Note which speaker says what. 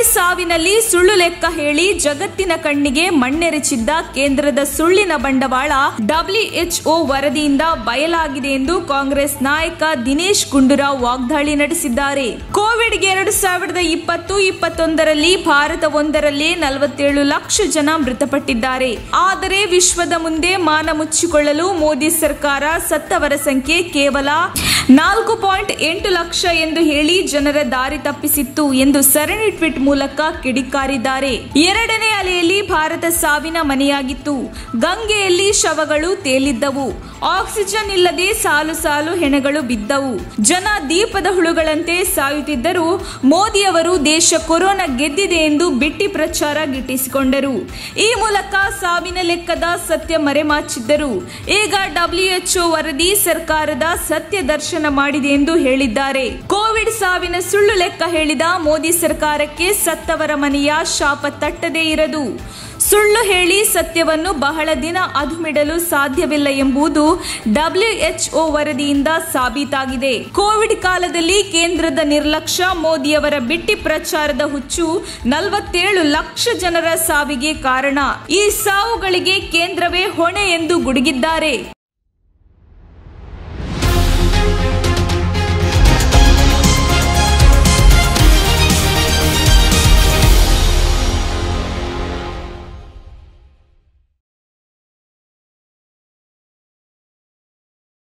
Speaker 1: Covid ಸಾವಿನಲ್ಲಿ ಸುಳ್ಳು ಲೆಕ್ಕ ಹೇಳಿ ಜಗತ್ತಿನ ಕಣ್ಣಿಗೆ ಮಣ್ಣೆರಚಿದ್ದ ಕೇಂದ್ರದ ಸುಳ್ಳಿನ ಬಂಡವಾಳ ಡಬ್ಲ್ಯೂಎಚ್ಒ ವರದಿಯಿಂದ ಬಯಲಾಗಿದೆ ಎಂದು ಕಾಂಗ್ರೆಸ್ ನಾಯಕ ದಿನೇಶ್ ಗುಂಡೂರಾವ್ ವಾಗ್ದಾಳಿ ನಡೆಸಿದ್ದಾರೆ ಕೋವಿಡ್ಗೆ ಎರಡು ಸಾವಿರದ ಇಪ್ಪತ್ತು ಇಪ್ಪತ್ತೊಂದರಲ್ಲಿ ಭಾರತ ಒಂದರಲ್ಲಿ ನಲವತ್ತೇಳು ಲಕ್ಷ ಜನ ಮೃತಪಟ್ಟಿದ್ದಾರೆ ಆದರೆ ವಿಶ್ವದ ಮುಂದೆ ಮಾನ ಮುಚ್ಚಿಕೊಳ್ಳಲು ಮೋದಿ ಸರ್ಕಾರ ಸತ್ತವರ ಸಂಖ್ಯೆ ಕೇವಲ ನಾಲ್ಕು ಪಾಯಿಂಟ್ ಎಂಟು ಲಕ್ಷ ಎಂದು ಹೇಳಿ ಜನರ ದಾರಿ ತಪ್ಪಿಸಿತ್ತು ಎಂದು ಸರಣಿ ಟ್ವೀಟ್ ಮೂಲಕ ಕಿಡಿಕಾರಿದ್ದಾರೆ ಎರಡನೇ ಅಲೆಯಲ್ಲಿ ಭಾರತ ಸಾವಿನ ಮನೆಯಾಗಿತ್ತು ಗಂಗೆಯಲ್ಲಿ ಶವಗಳು ತೇಲಿದ್ದವು ಆಕ್ಸಿಜನ್ ಇಲ್ಲದೆ ಸಾಲು ಸಾಲು ಹೆಣಗಳು ಬಿದ್ದವು ಜನ ದೀಪದ ಹುಳುಗಳಂತೆ ಸಾಯುತ್ತಿದ್ದರೂ ಮೋದಿಯವರು ದೇಶ ಕೊರೋನಾ ಗೆದ್ದಿದೆ ಎಂದು ಬಿಟ್ಟಿ ಪ್ರಚಾರ ಗಿಟ್ಟಿಸಿಕೊಂಡರು ಈ ಮೂಲಕ ಸಾವಿನ ಲೆಕ್ಕದ ಸತ್ಯ ಮರೆಮಾಚಿದ್ದರು ಈಗ ಡಬ್ಲ್ಯೂಎಚ್ಒ ವರದಿ ಸರ್ಕಾರದ ಸತ್ಯ ದರ್ಶನ ಮಾಡಿದೆ ಎಂದು ಹೇಳಿದ್ದಾರೆ ಕೋವಿಡ್ ಸಾವಿನ ಸುಳ್ಳು ಲೆಕ್ಕ ಹೇಳಿದ ಮೋದಿ ಸರ್ಕಾರಕ್ಕೆ ಸತ್ತವರ ಮನೆಯ ಶಾಪ ತಟ್ಟದೇ ಇರದು ಸುಳ್ಳು ಹೇಳಿ ಸತ್ಯವನ್ನು ಬಹಳ ದಿನ ಅದುಮಿಡಲು ಸಾಧ್ಯವಿಲ್ಲ ಎಂಬುದು ಡಬ್ಲ್ಯೂಎಚ್ಒ ವರದಿಯಿಂದ ಸಾಬೀತಾಗಿದೆ ಕೋವಿಡ್ ಕಾಲದಲ್ಲಿ ಕೇಂದ್ರದ ನಿರ್ಲಕ್ಷ್ಯ ಮೋದಿಯವರ ಬಿಟ್ಟಿ ಪ್ರಚಾರದ ಹುಚ್ಚು ನಲವತ್ತೇಳು ಲಕ್ಷ ಜನರ ಸಾವಿಗೆ ಕಾರಣ ಈ ಸಾವುಗಳಿಗೆ ಕೇಂದ್ರವೇ ಹೊಣೆ ಎಂದು ಗುಡುಗಿದ್ದಾರೆ